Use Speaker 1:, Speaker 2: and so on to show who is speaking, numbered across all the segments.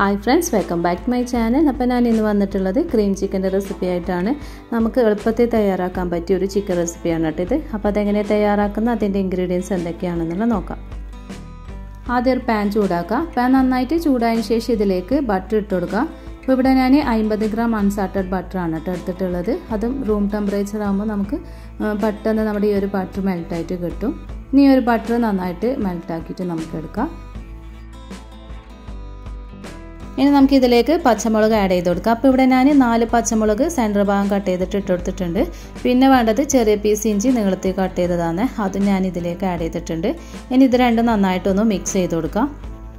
Speaker 1: hi friends welcome back to my channel അപ്പോൾ ഞാൻ ഇന്ന് വന്നിട്ടുള്ളത് ക്രീം ചിക്കൻ്റെ റെസിപ്പി ആയിട്ടാണ് നമുക്ക് എളുപ്പത്തിൽ തയ്യാറാക്കാൻ പറ്റിയ ഒരു ചിക്കൻ റെസിപ്പിയാണ് കേട്ടോ ഇത് അപ്പോൾ അതെങ്ങനെ തയ്യാറാക്കുന്ന അതിൻ്റെ ഇൻഗ്രീഡിയൻസ് എന്തൊക്കെയാണെന്നുള്ളത് നോക്കാം ആദ്യം ഒരു പാൻ ചൂടാക്കുക പാൻ നന്നായിട്ട് ചൂടായതിനു ശേഷം ഇതിലേക്ക് ബട്ടർ ഇട്ട് കൊടുക്കുക അപ്പോൾ ഇവിടെ ഞാൻ അമ്പത് ഗ്രാം അൺസാൾട്ടഡ് ബട്ടറാണ് കേട്ടോ എടുത്തിട്ടുള്ളത് അതും റൂം ടെമ്പറേച്ചർ ആകുമ്പോൾ നമുക്ക് പെട്ടെന്ന് നമ്മുടെ ഈ ഒരു ബട്ടർ മെൽട്ടായിട്ട് കിട്ടും ഇനി ഈ ഒരു ബട്ടർ നന്നായിട്ട് മെൽട്ടാക്കിയിട്ട് നമുക്ക് എടുക്കാം ഇനി നമുക്ക് ഇതിലേക്ക് പച്ചമുളക് ആഡ് ചെയ്ത് കൊടുക്കാം അപ്പോൾ ഇവിടെ ഞാൻ നാല് പച്ചമുളക് സെൻറ്റർ ഭാഗം കട്ട് ചെയ്തിട്ട് ഇട്ട് കൊടുത്തിട്ടുണ്ട് പിന്നെ വേണ്ടത് ചെറിയ പീസ് ഇഞ്ചി നീളത്തിൽ കട്ട് ചെയ്തതാണ് അതും ഞാൻ ഇതിലേക്ക് ആഡ് ചെയ്തിട്ടുണ്ട് ഇനി ഇത് രണ്ടും നന്നായിട്ടൊന്ന് മിക്സ് ചെയ്ത് കൊടുക്കാം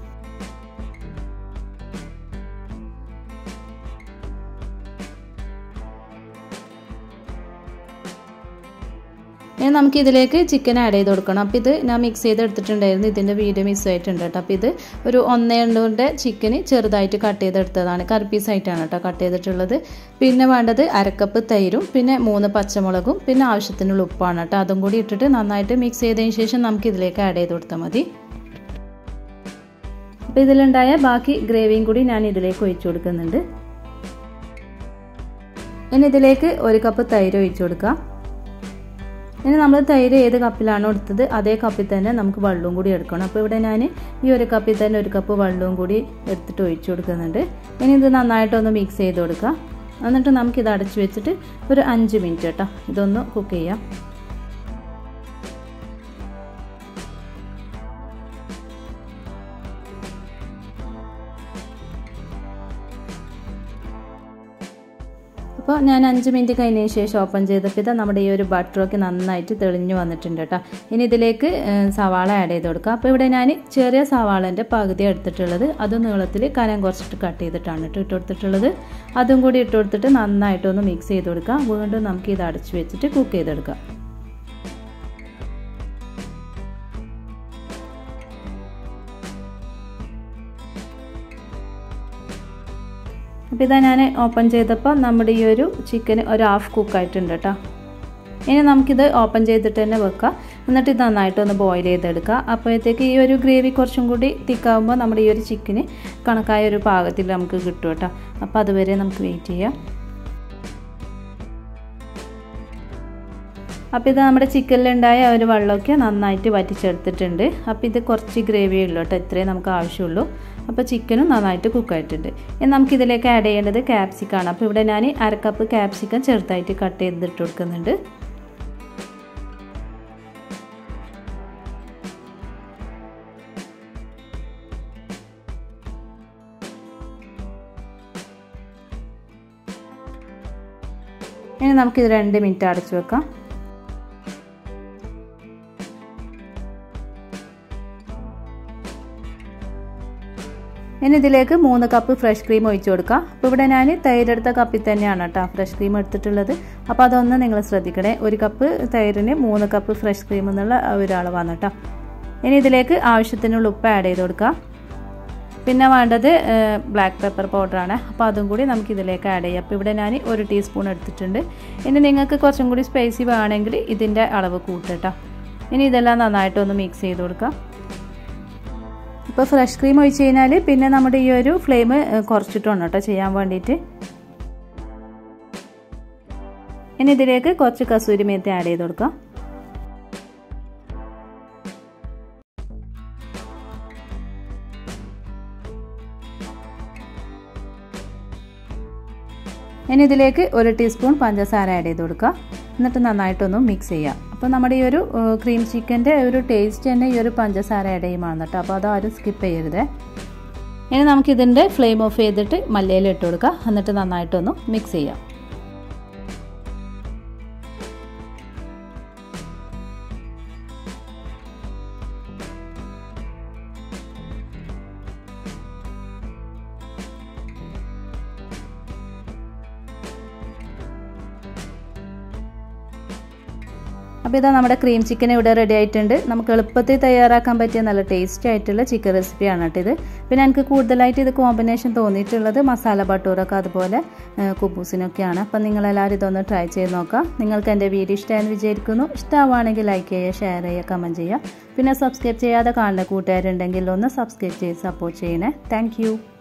Speaker 1: ഇനി നമുക്ക് ഇതിലേക്ക് ചിക്കൻ ആഡ് ചെയ്ത് കൊടുക്കണം അപ്പോൾ ഇത് ഞാൻ മിക്സ് ചെയ്തെടുത്തിട്ടുണ്ടായിരുന്നു ഇതിൻ്റെ വീഡിയോ മിസ് ആയിട്ടുണ്ട് കേട്ടോ അപ്പോൾ ഇത് ഒരു ഒന്നേ രണ്ടുകൊണ്ട് ചിക്കന് ചെറുതായിട്ട് കട്ട് ചെയ്തെടുത്തതാണ് കറി പീസായിട്ടാണ് കേട്ടോ കട്ട് ചെയ്തിട്ടുള്ളത് പിന്നെ വേണ്ടത് അരക്കപ്പ് തൈരും പിന്നെ മൂന്ന് പച്ചമുളകും പിന്നെ ആവശ്യത്തിനുള്ള ഉപ്പാണ് കേട്ടോ അതും കൂടി ഇട്ടിട്ട് നന്നായിട്ട് മിക്സ് ചെയ്തതിന് ശേഷം നമുക്ക് ഇതിലേക്ക് ആഡ് ചെയ്ത് കൊടുത്താൽ മതി അപ്പോൾ ഇതിലുണ്ടായ ബാക്കി ഗ്രേവിയും കൂടി ഞാൻ ഇതിലേക്ക് ഒഴിച്ചു കൊടുക്കുന്നുണ്ട് ഇനി ഇതിലേക്ക് ഒരു കപ്പ് തൈര് ഒഴിച്ചു കൊടുക്കാം ഇനി നമ്മൾ തൈര് ഏത് കപ്പിലാണോ എടുത്തത് അതേ കപ്പിൽ തന്നെ നമുക്ക് വെള്ളവും കൂടി എടുക്കണം അപ്പോൾ ഇവിടെ ഞാൻ ഈ ഒരു കപ്പിൽ തന്നെ ഒരു കപ്പ് വെള്ളവും കൂടി എടുത്തിട്ട് ഒഴിച്ചു കൊടുക്കുന്നുണ്ട് ഇനി ഇത് നന്നായിട്ടൊന്ന് മിക്സ് ചെയ്ത് കൊടുക്കുക എന്നിട്ട് നമുക്കിത് അടച്ചു വെച്ചിട്ട് ഒരു അഞ്ച് മിനിറ്റ് കേട്ടോ ഇതൊന്ന് കുക്ക് ചെയ്യാം അപ്പോൾ ഞാൻ അഞ്ച് മിനിറ്റ് കഴിഞ്ഞതിന് ശേഷം ഓപ്പൺ ചെയ്തപ്പോൾ ഇത് നമ്മുടെ ഈ ഒരു ബട്ടറൊക്കെ നന്നായിട്ട് തെളിഞ്ഞു വന്നിട്ടുണ്ട് കേട്ടോ ഇനി ഇതിലേക്ക് സവാള ആഡ് ചെയ്ത് കൊടുക്കുക അപ്പോൾ ഇവിടെ ഞാൻ ചെറിയ സവാളൻ്റെ പകുതി എടുത്തിട്ടുള്ളത് അത് നീളത്തിൽ കനം കുറച്ചിട്ട് കട്ട് ചെയ്തിട്ടാണ് ഇട്ട് ഇട്ട് കൊടുത്തിട്ടുള്ളത് അതും കൂടി ഇട്ട് കൊടുത്തിട്ട് നന്നായിട്ടൊന്ന് മിക്സ് ചെയ്ത് കൊടുക്കുക വീണ്ടും നമുക്ക് ഇത് അടച്ചു വെച്ചിട്ട് കുക്ക് ചെയ്തെടുക്കാം അപ്പോൾ ഇതാ ഞാൻ ഓപ്പൺ ചെയ്തപ്പോൾ നമ്മുടെ ഈ ഒരു ചിക്കൻ ഒരു ഹാഫ് കുക്കായിട്ടുണ്ട് കേട്ടോ ഇനി നമുക്കിത് ഓപ്പൺ ചെയ്തിട്ട് തന്നെ വെക്കാം എന്നിട്ട് ഇത് നന്നായിട്ടൊന്ന് ബോയിൽ ചെയ്തെടുക്കുക അപ്പോഴത്തേക്ക് ഈ ഒരു ഗ്രേവി കുറച്ചും കൂടി തിക്കാവുമ്പോൾ നമ്മുടെ ഈ ഒരു ചിക്കന് കണക്കായ ഒരു പാകത്തിൽ നമുക്ക് കിട്ടും കേട്ടോ അപ്പോൾ അതുവരെ നമുക്ക് വെയിറ്റ് ചെയ്യാം അപ്പോൾ ഇത് നമ്മുടെ ചിക്കനിലുണ്ടായ ഒരു വെള്ളമൊക്കെ നന്നായിട്ട് വറ്റിച്ചെടുത്തിട്ടുണ്ട് അപ്പോൾ ഇത് കുറച്ച് ഗ്രേവി ഉള്ളൂ കേട്ടോ ഇത്രയും നമുക്ക് ആവശ്യമുള്ളൂ അപ്പോൾ ചിക്കനും നന്നായിട്ട് കുക്കായിട്ടുണ്ട് ഇനി നമുക്കിതിലേക്ക് ആഡ് ചെയ്യേണ്ടത് ക്യാപ്സിക്കാണ് അപ്പോൾ ഇവിടെ ഞാൻ അരക്കപ്പ് ക്യാപ്സിക്കം ചെറുതായിട്ട് കട്ട് ചെയ്തിട്ട് കൊടുക്കുന്നുണ്ട് ഇനി നമുക്കിത് രണ്ട് മിനിറ്റ് അടച്ചു വെക്കാം ഇനി ഇതിലേക്ക് മൂന്ന് കപ്പ് ഫ്രഷ് ക്രീം ഒഴിച്ചു കൊടുക്കാം അപ്പോൾ ഇവിടെ ഞാൻ തൈരെടുത്ത കപ്പിൽ തന്നെയാണ് കേട്ടോ ഫ്രഷ് ക്രീം എടുത്തിട്ടുള്ളത് അപ്പോൾ അതൊന്ന് നിങ്ങൾ ശ്രദ്ധിക്കണേ ഒരു കപ്പ് തൈരിന് മൂന്ന് കപ്പ് ഫ്രഷ് ക്രീം എന്നുള്ള ഒരളവാണ് കേട്ടോ ഇനി ഇതിലേക്ക് ആവശ്യത്തിനുള്ള ഉപ്പ് ആഡ് ചെയ്ത് കൊടുക്കാം പിന്നെ വേണ്ടത് ബ്ലാക്ക് പെപ്പർ പൗഡറാണ് അപ്പോൾ അതും കൂടി നമുക്ക് ഇതിലേക്ക് ആഡ് ചെയ്യാം അപ്പോൾ ഇവിടെ ഞാൻ ഒരു ടീസ്പൂൺ എടുത്തിട്ടുണ്ട് ഇനി നിങ്ങൾക്ക് കുറച്ചും കൂടി സ്പൈസി വേണമെങ്കിൽ ഇതിൻ്റെ അളവ് കൂട്ടട്ടോ ഇനി ഇതെല്ലാം നന്നായിട്ടൊന്ന് മിക്സ് ചെയ്ത് കൊടുക്കാം ഇപ്പോൾ ഫ്രഷ് ക്രീം ഒഴിച്ച് കഴിഞ്ഞാൽ പിന്നെ നമ്മുടെ ഈ ഒരു ഫ്ലെയിം കുറച്ചിട്ടാണ് കേട്ടോ ചെയ്യാൻ വേണ്ടിയിട്ട് ഇനി ഇതിലേക്ക് കുറച്ച് കസൂരി മേത്തി ആഡ് ചെയ്ത് കൊടുക്കാം ഇനി ഇതിലേക്ക് ഒരു ടീസ്പൂൺ പഞ്ചസാര ആഡ് ചെയ്ത് കൊടുക്കുക എന്നിട്ട് നന്നായിട്ടൊന്ന് മിക്സ് ചെയ്യാം അപ്പോൾ നമ്മുടെ ഈ ഒരു ക്രീം ചിക്കൻ്റെ ഒരു ടേസ്റ്റ് തന്നെ ഈ ഒരു പഞ്ചസാര ആഡ് ചെയ്യുമാണ് കേട്ടോ അപ്പോൾ അതാരും സ്കിപ്പ് ചെയ്യരുത് ഇനി നമുക്കിതിൻ്റെ ഫ്ലെയിം ഓഫ് ചെയ്തിട്ട് മല്ലിയിൽ ഇട്ട് കൊടുക്കുക എന്നിട്ട് നന്നായിട്ടൊന്ന് മിക്സ് ചെയ്യാം അപ്പോൾ ഇതാ നമ്മുടെ ക്രീം ചിക്കൻ ഇവിടെ റെഡി ആയിട്ടുണ്ട് നമുക്ക് എളുപ്പത്തിൽ തയ്യാറാക്കാൻ പറ്റിയ നല്ല ടേസ്റ്റി ആയിട്ടുള്ള ചിക്കൻ റെസിപ്പിയാണ് കേട്ടോ ഇത് പിന്നെ എനിക്ക് കൂടുതലായിട്ട് ഇത് കോമ്പിനേഷൻ തോന്നിയിട്ടുള്ളത് മസാല ബട്ടൂറൊക്കെ അതുപോലെ കുബൂസിനൊക്കെയാണ് അപ്പം നിങ്ങളെല്ലാവരും ഇതൊന്ന് ട്രൈ ചെയ്ത് നോക്കാം നിങ്ങൾക്ക് എൻ്റെ വീഡിയോ ഇഷ്ടമായെന്ന് വിചാരിക്കുന്നു ഇഷ്ടമാണെങ്കിൽ ലൈക്ക് ചെയ്യുക ഷെയർ ചെയ്യുക കമൻറ്റ് ചെയ്യുക പിന്നെ സബ്സ്ക്രൈബ് ചെയ്യാതെ കാണുന്ന കൂട്ടുകാരുണ്ടെങ്കിൽ ഒന്ന് സബ്സ്ക്രൈബ് ചെയ്ത് സപ്പോർട്ട് ചെയ്യണേ താങ്ക്